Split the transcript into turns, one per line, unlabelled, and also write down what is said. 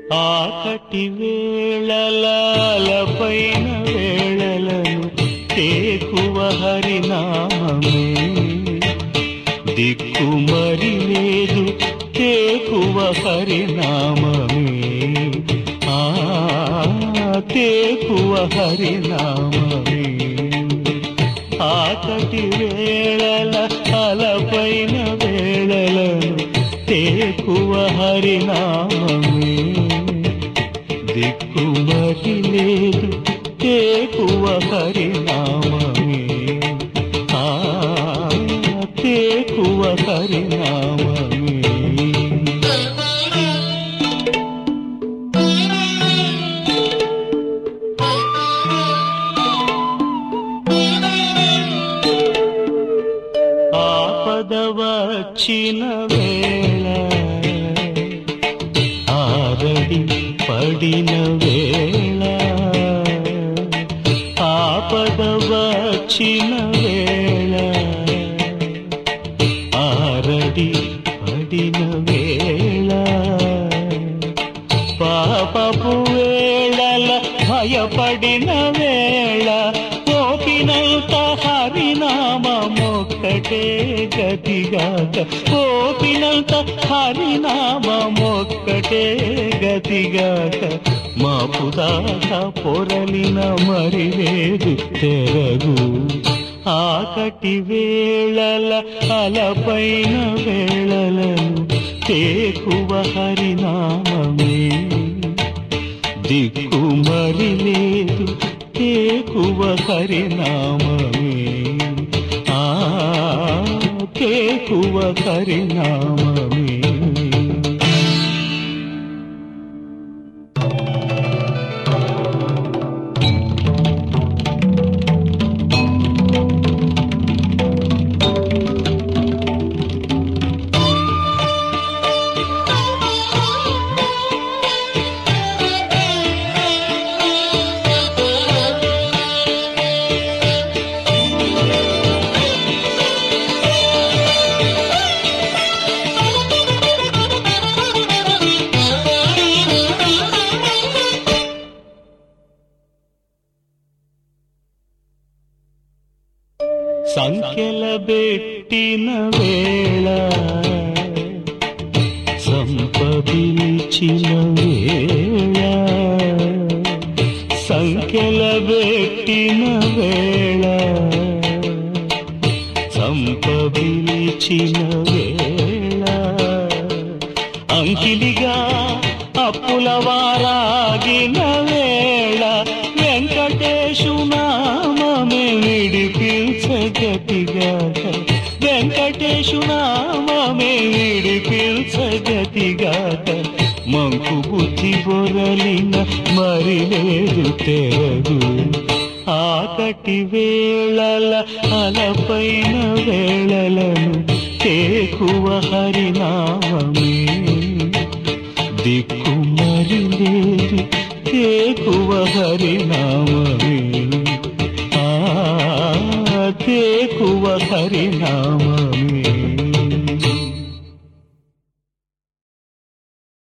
ఆకటి వేళలాలపైన వేళలను తేకువ హరినామమే దిక్కు మరి లేదు తేకువ హరినామమే ఆ తేకువ హరినామమే ఆకటి వేళల అలపైన వేళలను తేకువ హరినామమే దిక్కు మరి లేదు తేకువ హరినామమే ఆ తేకువ హరినామమే ఆపద వచ్చిన వేళ ఆరడి పడిన వేళ ఆపద వచ్చిన వేళ ఆరడి పడిన వేళ పాపపు వేళల భయపడిన వేళ పోపినంత హరినామొక్కటే గతిగాక పోపినంత హరినామొక్కటే గతిగాక మాపుదాకా పొరలిన మరి లేదు తెరగు ఆకటి వేళల అలపైన వేళలను తేకువ హరినామమే దిక్కు మరి లేదు తేకువ హరినామమే ఆ తేకువ హరినామమే సంఖ్యల పెట్టిన వేళ సంపదిలిచిన వేళ సంఖ్యల పెట్టిన వేళ సంపదిలిచిన వేళ అంకిలిగా అప్పుల వారాగిన వేళ వెంకటేశు నామమే విడిపించగతిగాక వెంకటేశు నామమే విడిపించగతిగాక మంకు బుద్ధి బొరలిన మరి లేదు తెరగు ఆకటి వేళల అలపైన వేళలను తేకువ హరినామమే దిక్కు మరి లేదు తేకువ హరినామమే ఆ తేకువ హరినామ